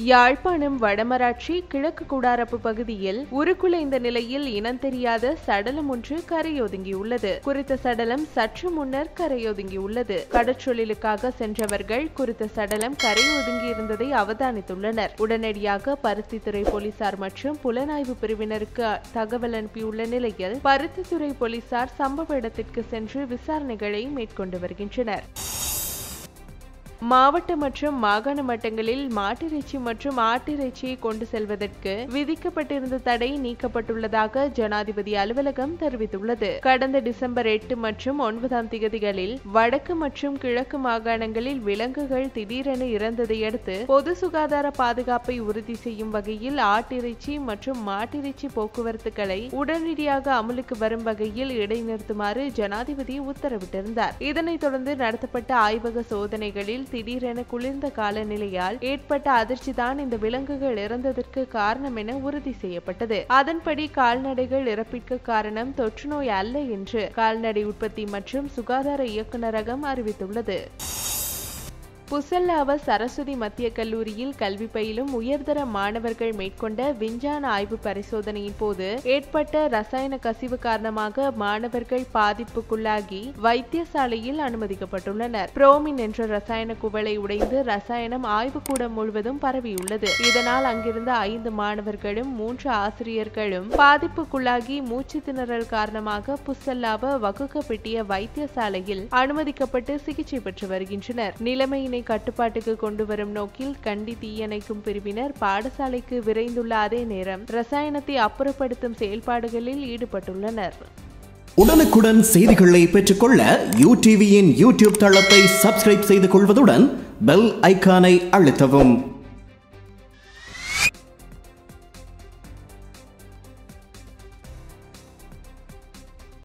யாழ்ப்பாணம் வடமராட்சி கிழக்கு குடாரப்பு பகுதியில் உருக்குலைந்த நிலையில் இனம் தெரியாத சடலம் ஒன்று கரையொதுங்கியுள்ளது குறித்த சடலம் சற்று முன்னர் கரையொதுங்கியுள்ளது கடற்றொழிலுக்காக சென்றவர்கள் குறித்த சடலம் கரையொதுங்கியிருந்ததை அவதானித்துள்ளனர் உடனடியாக பருத்தித்துறை போலீசார் மற்றும் புலனாய்வு பிரிவினருக்கு தகவல் அனுப்பியுள்ள நிலையில் பருத்தித்துறை போலீசார் சம்பவ இடத்திற்கு சென்று விசாரணைகளை மேற்கொண்டு வருகின்றனர் மாவட்ட மற்றும் மாகாண மட்டங்களில் மாட்டிறைச்சி மற்றும் ஆட்டிறைச்சியை கொண்டு செல்வதற்கு விதிக்கப்பட்டிருந்த தடை நீக்கப்பட்டுள்ளதாக ஜனாதிபதி அலுவலகம் தெரிவித்துள்ளது கடந்த டிசம்பர் எட்டு மற்றும் ஒன்பதாம் திகதிகளில் வடக்கு மற்றும் கிழக்கு மாகாணங்களில் விலங்குகள் திடீரென இறந்ததை அடுத்து பொது சுகாதார பாதுகாப்பை உறுதி செய்யும் வகையில் ஆட்டிறைச்சி மற்றும் மாட்டிறைச்சி போக்குவரத்துகளை உடனடியாக அமலுக்கு வரும் வகையில் இடைநிறுத்துமாறு ஜனாதிபதி உத்தரவிட்டிருந்தார் இதனைத் தொடர்ந்து நடத்தப்பட்ட ஆய்வக சோதனைகளில் திடீரென குளிர்ந்த காலநிலையால் ஏற்பட்ட அதிர்ச்சிதான் இந்த விலங்குகள் இறந்ததற்கு காரணம் என உறுதி செய்யப்பட்டது அதன்படி கால்நடைகள் இறப்பிற்கு காரணம் தொற்று நோய் அல்ல என்று கால்நடை உற்பத்தி மற்றும் சுகாதார இயக்குநரகம் அறிவித்துள்ளது புசல்லாவ சரஸ்வதி மத்திய கல்லூரியில் கல்வி பயிலும் உயர்தர மாணவர்கள் மேற்கொண்ட விஞ்ஞான ஆய்வு பரிசோதனையின் போது ஏற்பட்ட ரசாயன கசிவு காரணமாக மாணவர்கள் பாதிப்புக்குள்ளாகி வைத்தியசாலையில் அனுமதிக்கப்பட்டுள்ளனர் புரோமின் என்ற ரசாயன குவளை உடைந்து ரசாயனம் ஆய்வுக்கூடம் முழுவதும் பரவியுள்ளது இதனால் அங்கிருந்த ஐந்து மாணவர்களும் மூன்று ஆசிரியர்களும் பாதிப்புக்குள்ளாகி மூச்சு திணறல் காரணமாக புசல்லாவ வகுக்கப்பட்டிய வைத்தியசாலையில் அனுமதிக்கப்பட்டு சிகிச்சை பெற்று வருகின்றனர் நிலைமையினை தீயினை கட்டுப்பாட்டுக்கு கொண்டு வரும் நோக்கில் கண்டி தீயணைக்கும் பிரிவினர் பாடசாலைக்கு விரைந்துள்ள அதே நேரம் ரசாயனத்தை அப்புறப்படுத்தும் செயல்பாடுகளில் ஈடுபட்டுள்ளனர் உடனுக்குடன் செய்திகளை பெற்றுக்கொள்ள யூ டிவியின் யூடியூப் தளத்தை சப்ஸ்கிரைப் செய்து கொள்வதுடன் பெல் ஐக்கானை அழுத்தவும்